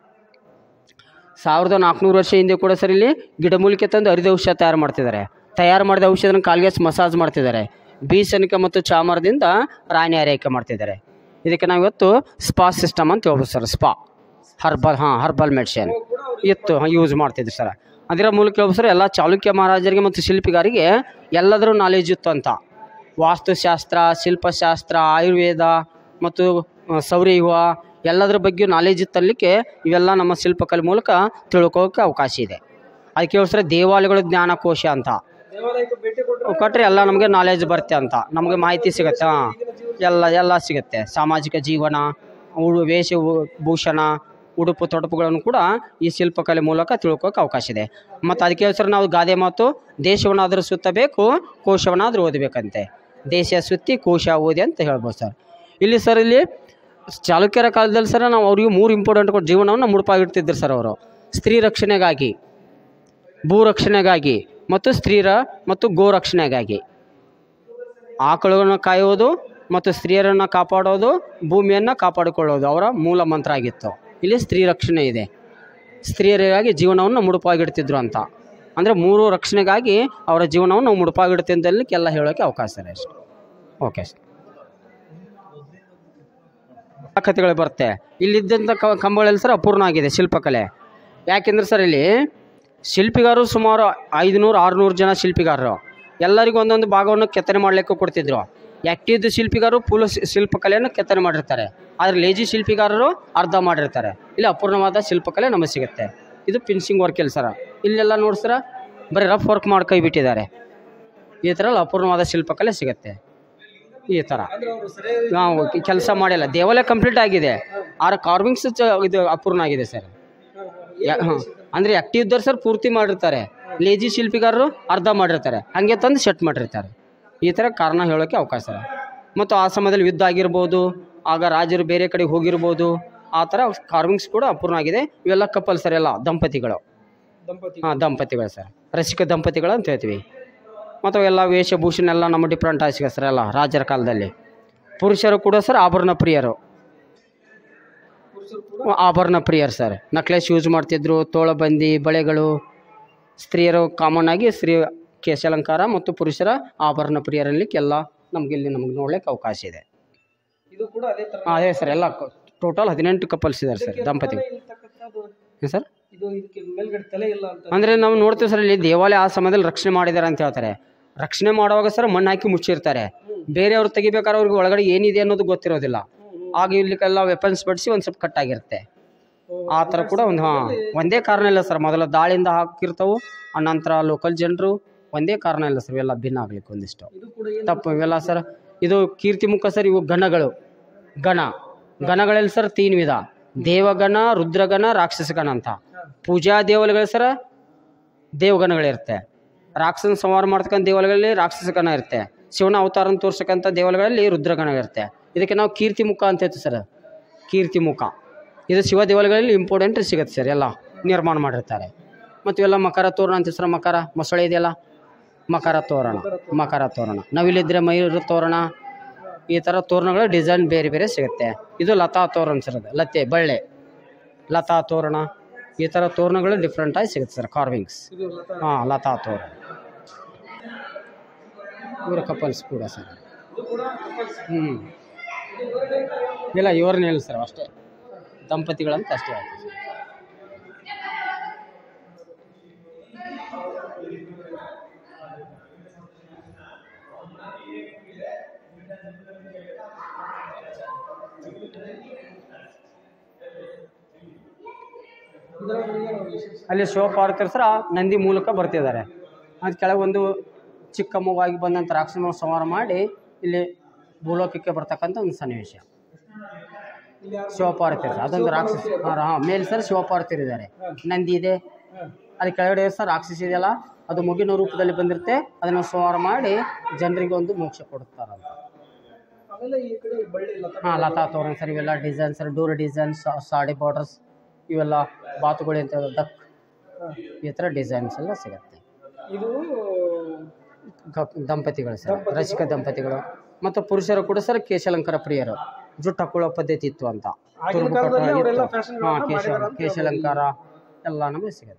ಸಾವಿರದ ನಾಲ್ಕುನೂರು ವರ್ಷ ಹಿಂದೆ ಕೂಡ ಸರ್ ಇಲ್ಲಿ ಗಿಡಮೂಲಿಕೆ ತಂದು ಅರಿದ ಔಷಧ ತಯಾರು ಮಾಡ್ತಿದ್ದಾರೆ ತಯಾರು ಮಾಡಿದ ಔಷಧನ ಕಾಲಿಗೆ ಮಸಾಜ್ ಮಾಡ್ತಿದ್ದಾರೆ ಬೀಸನಿಕ ಮತ್ತು ಚಾಮರದಿಂದ ರಾಣಿ ಆರೈಕೆ ಮಾಡ್ತಿದ್ದಾರೆ ಇದಕ್ಕೆ ನಾವು ಇವತ್ತು ಸ್ಪಾ ಸಿಸ್ಟಮ್ ಅಂತ ಹೇಳ್ಬೋದು ಸರ್ ಸ್ಪಾ ಹರ್ಬಲ್ ಹಾಂ ಹರ್ಬಲ್ ಮೆಡಿಸಿನ್ ಇತ್ತು ಯೂಸ್ ಮಾಡ್ತಿದ್ರು ಸರ್ ಅದರ ಮೂಲಕ ಹೇಳ್ಬೋದು ಸರ್ ಎಲ್ಲ ಚಾಲುಕ್ಯ ಮಹಾರಾಜರಿಗೆ ಮತ್ತು ಶಿಲ್ಪಿಗಾರಿಗೆ ಎಲ್ಲದರ ನಾಲೆಜ್ ಇತ್ತು ಅಂತ ವಾಸ್ತುಶಾಸ್ತ್ರ ಶಿಲ್ಪಶಾಸ್ತ್ರ ಆಯುರ್ವೇದ ಮತ್ತು ಆ, ಸೌರಯುಗ ಎಲ್ಲದರ ಬಗ್ಗೆ ನಾಲೆಜ್ ಇತ್ತಲಿಕ್ಕೆ ಇವೆಲ್ಲ ನಮ್ಮ ಶಿಲ್ಪಕಲೆ ಮೂಲಕ ತಿಳ್ಕೊಳ್ಳೋಕೆ ಅವಕಾಶ ಇದೆ ಅದಕ್ಕೆ ಹೇಳ್ತಾರೆ ದೇವಾಲಯಗಳು ಜ್ಞಾನಕೋಶ ಅಂತ ದೇವಾಲಯಕ್ಕೆ ಭೇಟಿ ಕೊಟ್ಟರೆ ಕೊಟ್ಟರೆ ಎಲ್ಲ ನಮಗೆ ನಾಲೆಜ್ ಬರುತ್ತೆ ಅಂತ ನಮಗೆ ಮಾಹಿತಿ ಸಿಗುತ್ತೆ ಹಾಂ ಎಲ್ಲ ಎಲ್ಲ ಸಿಗುತ್ತೆ ಸಾಮಾಜಿಕ ಜೀವನ ಉಡು ವೇಷ ಉ- ಭೂಷಣ ಉಡುಪು ತೊಡಪುಗಳನ್ನು ಕೂಡ ಈ ಶಿಲ್ಪಕಲೆ ಮೂಲಕ ತಿಳ್ಕೊಕ್ಕೆ ಅವಕಾಶ ಇದೆ ಮತ್ತು ಅದಕ್ಕೆ ಸರ್ ನಾವು ಗಾದೆ ಮಾತು ದೇಶವನ್ನಾದರೂ ಸುತ್ತಬೇಕು ಕೋಶವನ್ನಾದರೂ ಓದಬೇಕಂತೆ ದೇಶ ಸುತ್ತಿ ಕೋಶ ಓದಿ ಅಂತ ಹೇಳ್ಬೋದು ಸರ್ ಇಲ್ಲಿ ಸರ್ ಇಲ್ಲಿ ಚಾಲುಕ್ಯರ ಕಾಲದಲ್ಲಿ ಸರ್ ನಾವು ಅವ್ರಿಗೆ ಮೂರು ಇಂಪಾರ್ಟೆಂಟ್ ಕೊಟ್ಟು ಜೀವನವನ್ನು ಮುಡುಪಾಗಿಡ್ತಿದ್ರು ಸರ್ ಅವರು ಸ್ತ್ರೀ ರಕ್ಷಣೆಗಾಗಿ ಭೂ ರಕ್ಷಣೆಗಾಗಿ ಮತ್ತು ಸ್ತ್ರೀಯರ ಮತ್ತು ಗೋ ರಕ್ಷಣೆಗಾಗಿ ಆಕಳುಗಳನ್ನು ಕಾಯುವುದು ಮತ್ತು ಸ್ತ್ರೀಯರನ್ನು ಕಾಪಾಡೋದು ಭೂಮಿಯನ್ನು ಕಾಪಾಡಿಕೊಳ್ಳೋದು ಅವರ ಮೂಲ ಮಂತ್ರ ಆಗಿತ್ತು ಇಲ್ಲಿ ಸ್ತ್ರೀ ರಕ್ಷಣೆ ಇದೆ ಸ್ತ್ರೀಯರಿಗಾಗಿ ಜೀವನವನ್ನು ಮುಡುಪಾಗಿಡ್ತಿದ್ರು ಅಂತ ಅಂದರೆ ಮೂರು ರಕ್ಷಣೆಗಾಗಿ ಅವರ ಜೀವನವನ್ನು ಮುಡುಪಾಗಿಡ್ತಿದ್ದಲ್ಲಿಕ್ಕೆ ಎಲ್ಲ ಹೇಳೋಕ್ಕೆ ಅವಕಾಶ ಇದೆ ಅಷ್ಟೆ ಓಕೆ ಸರ್ ಕಥೆಗಳು ಬರುತ್ತೆ ಇಲ್ಲಿದ್ದಂಥ ಕ ಕಂಬಗಳಲ್ಲಿ ಸರ್ ಅಪೂರ್ಣ ಆಗಿದೆ ಶಿಲ್ಪಕಲೆ ಯಾಕೆಂದ್ರೆ ಸರ್ ಇಲ್ಲಿ ಶಿಲ್ಪಿಗಾರರು ಸುಮಾರು ಐದುನೂರು ಆರುನೂರು ಜನ ಶಿಲ್ಪಿಗಾರರು ಎಲ್ಲರಿಗೂ ಒಂದೊಂದು ಭಾಗವನ್ನು ಕೆತ್ತನೆ ಮಾಡಲಿಕ್ಕೆ ಕೊಡ್ತಿದ್ರು ಆ್ಯಕ್ಟಿವ್ ಶಿಲ್ಪಿಗಾರರು ಫುಲ್ ಶಿಲ್ಪಕಲೆಯನ್ನು ಕೆತ್ತನೆ ಮಾಡಿರ್ತಾರೆ ಆದರೆ ಲೇಜಿ ಶಿಲ್ಪಿಗಾರರು ಅರ್ಧ ಮಾಡಿರ್ತಾರೆ ಇಲ್ಲಿ ಅಪೂರ್ಣವಾದ ಶಿಲ್ಪಕಲೆ ನಮಗೆ ಸಿಗುತ್ತೆ ಇದು ಫಿನಿಶಿಂಗ್ ವರ್ಕ್ ಇಲ್ಲ ಸರ ಇಲ್ಲೆಲ್ಲ ನೋಡಿ ಸರ ಬರೀ ರಫ್ ವರ್ಕ್ ಮಾಡಿ ಕೈ ಬಿಟ್ಟಿದ್ದಾರೆ ಈ ಥರ ಎಲ್ಲ ಅಪೂರ್ಣವಾದ ಶಿಲ್ಪಕಲೆ ಸಿಗುತ್ತೆ ಈ ಥರ ಅಂದ್ರೆ ಅವರು ಸರಿಯಾಗಿ ನಾವು ಕೆಲಸ ಮಾಡಿಲ್ಲ ದೇವಾಲಯ ಕಂಪ್ಲೀಟ್ ಆಗಿದೆ ಆರ ಕಾರ್ವಿಂಗ್ಸ್ ಇದು ಅಪೂರ್ಣ ಆಗಿದೆ ಸರ್ ಹಾಂ ಅಂದರೆ ಆ್ಯಕ್ಟಿವ್ ಇದ್ದವ್ರು ಸರ್ ಪೂರ್ತಿ ಮಾಡಿರ್ತಾರೆ ಲೇಜಿ ಶಿಲ್ಪಿಗಾರರು ಅರ್ಧ ಮಾಡಿರ್ತಾರೆ ಹಾಗೆ ತಂದು ಸೆಟ್ ಮಾಡಿರ್ತಾರೆ ಈ ಥರ ಕಾರಣ ಹೇಳೋಕ್ಕೆ ಅವಕಾಶ ಇದೆ ಮತ್ತು ಆ ಸಮಯದಲ್ಲಿ ಯುದ್ಧ ಆಗಿರ್ಬೋದು ಆಗ ರಾಜರು ಬೇರೆ ಕಡೆಗೆ ಹೋಗಿರ್ಬೋದು ಆ ಥರ ಕಾರ್ವಿಂಗ್ಸ್ ಕೂಡ ಅಪೂರ್ಣ ಆಗಿದೆ ಇವೆಲ್ಲ ಕಪಲ್ ಸರ್ ಎಲ್ಲ ದಂಪತಿಗಳು ದಂಪತಿ ಹಾಂ ದಂಪತಿಗಳು ಸರ್ ರಸಿಕ ದಂಪತಿಗಳು ಅಂತ ಹೇಳ್ತೀವಿ ಮತ್ತು ಅವೆಲ್ಲ ವೇಷಭೂಷಣ ಎಲ್ಲ ನಮ್ಮ ಡಿಫ್ರೆಂಟ್ ಆಗಿ ಸರ್ ಎಲ್ಲ ರಾಜರ ಕಾಲದಲ್ಲಿ ಪುರುಷರು ಕೂಡ ಸರ್ ಆಭರಣ ಪ್ರಿಯರು ಆಭರಣ ಪ್ರಿಯರು ಸರ್ ನಕ್ಲೆಸ್ ಯೂಸ್ ಮಾಡ್ತಿದ್ರು ತೋಳಬಂದಿ ಬಳೆಗಳು ಸ್ತ್ರೀಯರು ಕಾಮನ್ ಆಗಿ ಸ್ತ್ರೀ ಕೇಶಾಲಂಕಾರ ಮತ್ತು ಪುರುಷರ ಆಭರಣ ಪ್ರಿಯರಲ್ಲಿ ಎಲ್ಲ ನಮ್ಗೆ ಇಲ್ಲಿ ನಮಗೆ ನೋಡ್ಲಿಕ್ಕೆ ಅವಕಾಶ ಇದೆ ಇದು ಕೂಡ ಅದೇ ತರ ಹಾಂ ಅದೇ ಸರ್ ಎಲ್ಲ ಟೋಟಲ್ ಹದಿನೆಂಟು ಕಪಲ್ಸ್ ಇದ್ದಾರೆ ಸರ್ ದಂಪತಿ ಏನು ಸರ್ ಇದು ಇದಕ್ಕೆ ಮೇಲ್ಗಡೆ ತಲೆ ಇಲ್ಲ ಅಂತ ಅಂದರೆ ನಾವು ನೋಡ್ತೀವಿ ಸರ್ ಇಲ್ಲಿ ದೇವಾಲಯ ಆ ಸಮಯದಲ್ಲಿ ರಕ್ಷಣೆ ಮಾಡಿದ್ದಾರೆ ಅಂತ ಹೇಳ್ತಾರೆ ರಕ್ಷಣೆ ಮಾಡುವಾಗ ಸರ್ ಮಣ್ಣು ಹಾಕಿ ಮುಚ್ಚಿರ್ತಾರೆ ಬೇರೆಯವ್ರು ತೆಗಿಬೇಕಾದ್ರೆ ಅವ್ರಿಗೆ ಒಳಗಡೆ ಏನಿದೆ ಅನ್ನೋದು ಗೊತ್ತಿರೋದಿಲ್ಲ ಆಗ ಇಲ್ಲಿಗೆಲ್ಲ ವೆಪನ್ಸ್ ಬಡಿಸಿ ಒಂದು ಸ್ವಲ್ಪ ಕಟ್ಟಾಗಿರುತ್ತೆ ಆ ಥರ ಕೂಡ ಒಂದು ಹಾಂ ಒಂದೇ ಕಾರಣ ಇಲ್ಲ ಸರ್ ಮೊದಲ ದಾಳಿಯಿಂದ ಹಾಕಿರ್ತಾವು ಅನಂತರ ಲೋಕಲ್ ಜನರು ಒಂದೇ ಕಾರಣ ಇಲ್ಲ ಸರ್ ಇವೆಲ್ಲ ಭಿನ್ನ ಆಗ್ಲಿಕ್ಕೆ ಒಂದಿಷ್ಟು ಇದು ಕೂಡ ಏನು ತಪ್ಪು ಇವೆಲ್ಲ ಸರ್ ಇದು ಕೀರ್ತಿ ಮುಖ ಸರ್ ಇವು ಗಣಗಳು ಗಣ ಗಣಗಳಲ್ಲಿ ಸರ್ ತೀನ್ ವಿಧ ದೇವಗಣ ರುದ್ರಗಣ ರಾಕ್ಷಸಗಣ ಅಂತ ಪೂಜಾ ದೇವಾಲಯಗಳು ಸರ ದೇವಗಣಗಳಿರುತ್ತೆ ರಾಕ್ಷಸನ ಸಂಹಾರ ಮಾಡ್ತಕ್ಕಂಥ ದೇವಾಲಯಗಳಲ್ಲಿ ರಾಕ್ಷಸ ಗಣ ಇರುತ್ತೆ ಶಿವನ ಅವತಾರನ ತೋರ್ಸಕ್ಕಂಥ ದೇವಾಲಯಗಳಲ್ಲಿ ರುದ್ರಗಣ ಇರುತ್ತೆ ಇದಕ್ಕೆ ನಾವು ಕೀರ್ತಿ ಮುಖ ಅಂತ ಹೇಳ್ತೀವಿ ಸರ್ ಕೀರ್ತಿ ಮುಖ ಇದು ಶಿವ ದೇವಾಲಯಗಳಲ್ಲಿ ಇಂಪಾರ್ಟೆಂಟ್ ಸಿಗುತ್ತೆ ಸರ್ ಎಲ್ಲ ನಿರ್ಮಾಣ ಮಾಡಿರ್ತಾರೆ ಮತ್ತು ಇವೆಲ್ಲ ಮಕರ ತೋರಣ ಅಂತ ಸರ್ ಮಕರ ಮೊಸಳೆ ಇದೆಯಲ್ಲ ಮಕರ ತೋರಣ ಮಕರ ತೋರಣ ನವಿಲಿದ್ರೆ ಮಯೂರ ತೋರಣ ಈ ಥರ ತೋರಣಗಳ ಡಿಸೈನ್ ಬೇರೆ ಬೇರೆ ಸಿಗುತ್ತೆ ಇದು ಲತಾ ತೋರಣ ಸರ್ ಅದು ಲತೆ ಬಳ್ಳೆ ಲತಾ ತೋರಣ ಈ ಥರ ತೋರಣಗಳು ಡಿಫ್ರೆಂಟ್ ಆಗಿ ಸಿಗುತ್ತೆ ಸರ್ ಕಾರ್ವಿಂಗ್ಸ್ ಇದು ಲತಾ ಹಾಂ ಲತಾ ತೋರಣ ಇವರ ಕಪಲ್ಸ್ ಕೂಡ ಸರ್ ಇದು ಕೂಡ couples. ಹ್ಞೂ ಇಲ್ಲ ಇವ್ರನ್ನ ಇಲ್ಲ ಸರ್ ಅಷ್ಟೇ ದಂಪತಿಗಳಂತ ಅಷ್ಟೇ ಆಯ್ತು ಸರ್ ಇದರಲ್ಲಿ ಏನು ವಿಶೇಷ? ಅಲ್ಲಿ ಶಿವಪಾರ್ವತಿಯರು ಸರ ನಂದಿ ಮೂಲಕ ಬರ್ತಿದ್ದಾರೆ ಅದು ಕೆಳಗೆ ಒಂದು ಚಿಕ್ಕ ಮಗುವಾಗಿ ಬಂದಂಥ ರಾಕ್ಷಸ ಸಂಹಾರ ಮಾಡಿ ಇಲ್ಲಿ ಭೂಲೋಕಕ್ಕೆ ಬರ್ತಕ್ಕಂಥ ಒಂದು ಸನ್ನಿವೇಶ ಇಲ್ಲಿ ಯಾರು- ಶಿವಪಾರ್ವತಿಯರು ಅದೊಂದು ರಾಕ್ಷಸ ಹಾಂ ಮೇಲೆ ಸರ್ ಶಿವಪಾರ್ವತಿಯರು ಇದ್ದಾರೆ ನಂದಿ ಇದೆ ಹಾ. ಅದು ಕೆಳಗಡೆ ಸರ್ ರಾಕ್ಷಸ ಇದೆಯಲ್ಲ ಅದು ಮುಗಿನ ರೂಪದಲ್ಲಿ ಬಂದಿರುತ್ತೆ ಅದನ್ನು ಸಂಹಾರ ಮಾಡಿ ಜನರಿಗೆ ಒಂದು ಮೋಕ್ಷ ಕೊಡುತ್ತಾರಂತ ಆಮೇಲೆ ಈ ಕಡೆ ಬಳ್ಳಿ ಲತಾ ಹಾಂ ಲತಾ ತೋರಣ ಸರ್ ಇವೆಲ್ಲ design sir door design sari borders ಇವೆಲ್ಲ ಬಾತುಗಳು ಅಂತ ಡಕ್ ಹಾ. ಈ ಥರ ಡಿಸೈನ್ಸ್ ಎಲ್ಲ ಸಿಗುತ್ತೆ ಇದು ಗ- ದಂಪತಿಗಳು ಸರ್ ರಸಿಕ ದಂಪತಿಗಳು ಮತ್ತು ಪುರುಷರು ಕೂಡ ಸರ್ ಕೇಶಾಲಂಕಾರ ಪ್ರಿಯರು ಜುಟ್ಟು ಹಾಕೊಳ್ಳೋ ಪದ್ಧತಿ ಇತ್ತು ಅಂತ ಆಗಿನ ತುರುಬು ಕಾಲದಲ್ಲಿ ಕಟ್ಟೋ ಅವರೆಲ್ಲ ಇತ್ತು. ಫ್ಯಾಷನ್ ಹಾ, ಕೇಶ ಕೇಶಾಲಂಕಾರ ಎಲ್ಲ ನಮಗೆ ಸಿಗುತ್ತೆ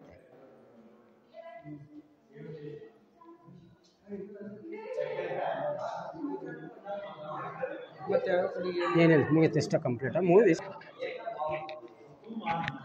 ಮತ್ತೆ ಯಾವ ಕಡೆಗೆ ಏನಿಲ್ಲ ಮುಗಿತು ಇಷ್ಟ ಕಂಪ್ಲೀಟ್ ಮುಗಿದು